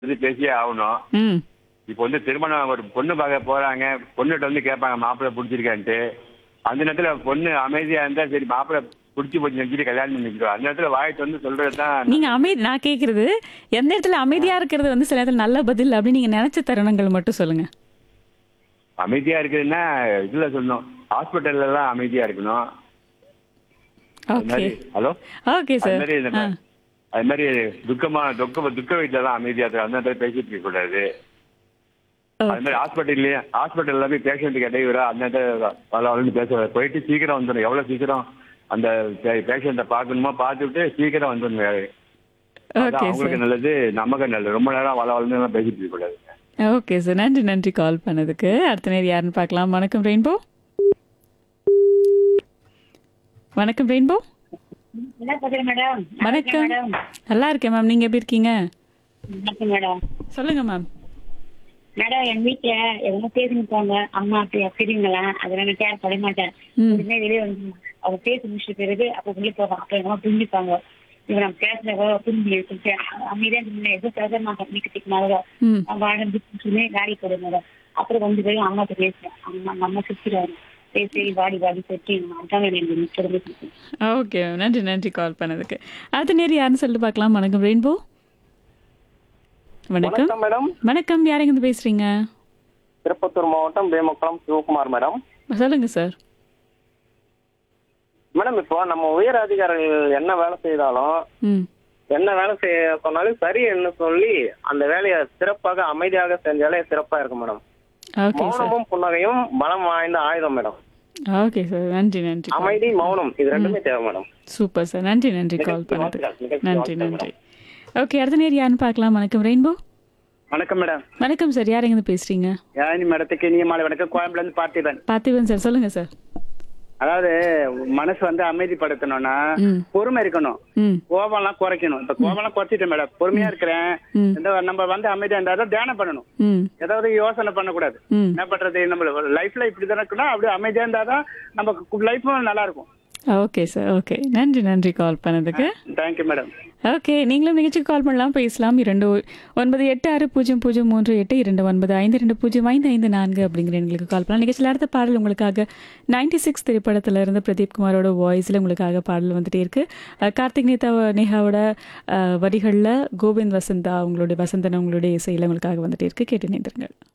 இது பேசியே ஆகணும் ம் இப்போ வந்து திருமணம் ஒரு பொண்ணு பார்க்க போறாங்க பொண்ணுகிட்ட வந்து கேட்பாங்க மாப்பிள்ளை பிடிச்சிருக்கான்ட்டு அந்த நேரத்துல பொண்ணு அமைதியா இருந்தா சரி மாப்பிள்ளை பிடிச்சி போச்சு நினைச்சிட்டு கல்யாணம் பண்ணிக்கிறோம் அந்த நேரத்துல வாய்ட்டு வந்து சொல்றது தான் நீங்க அமைதி நான் கேக்குறது எந்த இடத்துல அமைதியா இருக்கிறது வந்து சில நேரத்துல நல்ல பதில் அப்படின்னு நீங்க நினைச்ச தருணங்கள் மட்டும் சொல்லுங்க அமைதியா இருக்குதுன்னா இதுல சொல்லணும் ஹாஸ்பிட்டல்ல எல்லாம் அமைதியா இருக்கணும் அது ஓகே மாதிரி ஹலோ ஓகே அது சார் மாதிரி இந்த மாதிரி அது மாதிரி துக்கமா துக்க துக்க வீட்டுல தான் அமைதியா இருக்கு அந்த நேரத்துல பேசிட்டு இருக்க கூடாது அது மாதிரி ஹாஸ்பிட்டல்லையே ஹாஸ்பிட்டல்ல போய் பேஷண்ட்டுக்கு இடையூறா அந்த நேரத்துல வள வளர்ந்து பேச போயிட்டு சீக்கிரம் வந்துடும் எவ்வளவு சீக்கிரம் அந்த பேஷண்ட்டை பார்க்கணுமோ பார்த்துட்டு சீக்கிரம் வந்துடணும் வேலை அதான் ஓகே சார் அவங்களுக்கு நல்லது நமக்கு நல்லது ரொம்ப நேரம் வள வளர்ந்து எல்லாம் பேசிட்டு இருக்க கூடாது ஓகே சார் நன்றி நன்றி கால் பண்ணதுக்கு அடுத்த நேரம் யாருன்னு பார்க்கலாம் வணக்கம் ரெயின்போ வணக்கம் ரெயின்போ என்ன பண்றீங்க மேடம் வணக்கம் மேடம் நல்லா இருக்கேன் மேம் நீங்க எப்படி இருக்கீங்க வணக்கம் மேடம் சொல்லுங்க மேம் மேடம் என் வீட்டுல எதனா பேசிட்டு போங்க அம்மா அப்படி பெரியவங்களா அதெல்லாம் நான் கேர் பண்ண மாட்டேன் ம். உடனே வெளியே வந்து அவங்க பேசி முடிச்ச பிறகு அப்ப உள்ளே போவாங்க அப்ப என்னமோ புரிஞ்சுப்பாங்க இவன் நம்ம பேசுறவோ புரிஞ்சு அமைதியா முன்ன எதுவும் பேச மாட்டேன் வீட்டுக்கு மாதிரி ம் வாழ்ந்து சொல்லி காடி போடுங்க மேடம் அப்புறம் வந்து போய் அம்மாட்ட பேசுறேன் அம்மா நம்ம சுத்திடுவாங்க பேசி வாடி வாடி சொல்லி அதான் எனக்கு சொல்லுங்க ஓகே மேம் நன்றி நன்றி கால் பண்ணதுக்கு அடுத்த நேரம் யாருன்னு சொல்லிட்டு பார்க்கலாம் வணக்கம் ரெயின்போ வணக்கம் வணக்கம் மேடம் வணக்கம் யாருங்க இருந்து பேசுறீங்க திருப்பத்தூர் மாவட்டம் வேமக்குளம் சிவகுமார் மேடம் சொல்லுங்க சார் மேடம் இப்போ நம்ம உயர் அதிகாரிகள் என்ன வேலை செய்தாலும் ம் என்ன வேலை செய்ய சொன்னாலும் சரி என்ன சொல்லி அந்த வேலையை சிறப்பாக அமைதியாக செஞ்சாலே சிறப்பா இருக்கும் மேடம் ஓகே சார் மௌனமும் புன்னகையும் பலம் வாய்ந்த ஆயுதம் மேடம் ஓகே சார் நன்றி நன்றி அமைதி மௌனம் இது ரெண்டுமே தேவை மேடம் சூப்பர் சார் நன்றி நன்றி கால் நிகழ்ச்சி பண்ணதுக்கு வாழ்த்துக்கள், நிகழ்ச்சி நன்றி வாழ்த்துக்கள் நன்றி ஓகே அடுத்த நேரம் யாருன்னு பார்க்கலாம் வணக்கம் ரெயின்போ வணக்கம் மேடம் வணக்கம் சார் யார் எங்க பேசுறீங்க யானி மேடத்துக்கு இனிய மாலை வணக்கம் கோயம்புல இருந்து பார்த்திபன் பார்த்திபன் சார் சொல்லுங்க சார் அதாவது மனசு வந்து அமைதிப்படுத்தணும்னா ம் பொறுமை இருக்கணும் ம் கோபம்லாம் குறைக்கணும் இப்ப கோபம்லாம் குறைச்சிட்டேன் மேடம் பொறுமையா இருக்கிறேன் ம். இந்த நம்ம வந்து அமைதியா இருந்தா தியானம் பண்ணணும் ம் ஏதாவது யோசனை பண்ணக்கூடாது ம் என்ன பண்றது நம்ம லைஃப்ல இப்படி தானே இருக்கணும் அப்படியே அமைதியா இருந்தாதான் நம்ம லைஃப்பும் நல்லா இருக்கும் ஓகே சார் ஓகே நன்றி நன்றி கால் பண்ணதுக்கு தேங்க்யூ மேடம் ஓகே நீங்களும் நிகழ்ச்சிக்கு கால் பண்ணலாம் பேசலாம் இரண்டு ஒ- ஒன்பது எட்டு ஆறு பூஜ்ஜியம் பூஜ்ஜியம் மூன்று எட்டு இரண்டு ஒன்பது ஐந்து ரெண்டு பூஜ்ஜியம் ஐந்து ஐந்து நான்கு அப்படிங்கிற எங்களுக்கு கால் பண்ணலாம் நிகழ்ச்சியில் அடுத்த பாடல் உங்களுக்காக நைன்டி சிக்ஸ் திரைப்படத்தில் இருந்து பிரதீப் குமாரோட வாய்ஸில் உங்களுக்காக பாடல் வந்துட்டே இருக்கு அஹ் கார்த்திக் நேதா நேஹாவோட வரிகளில் கோவிந்த் வசந்தா உங்களுடைய வசந்தன் உங்களுடைய இசையில் உங்களுக்காக வந்துட்டே இருக்கு கேட்டு நின்றுங்கள்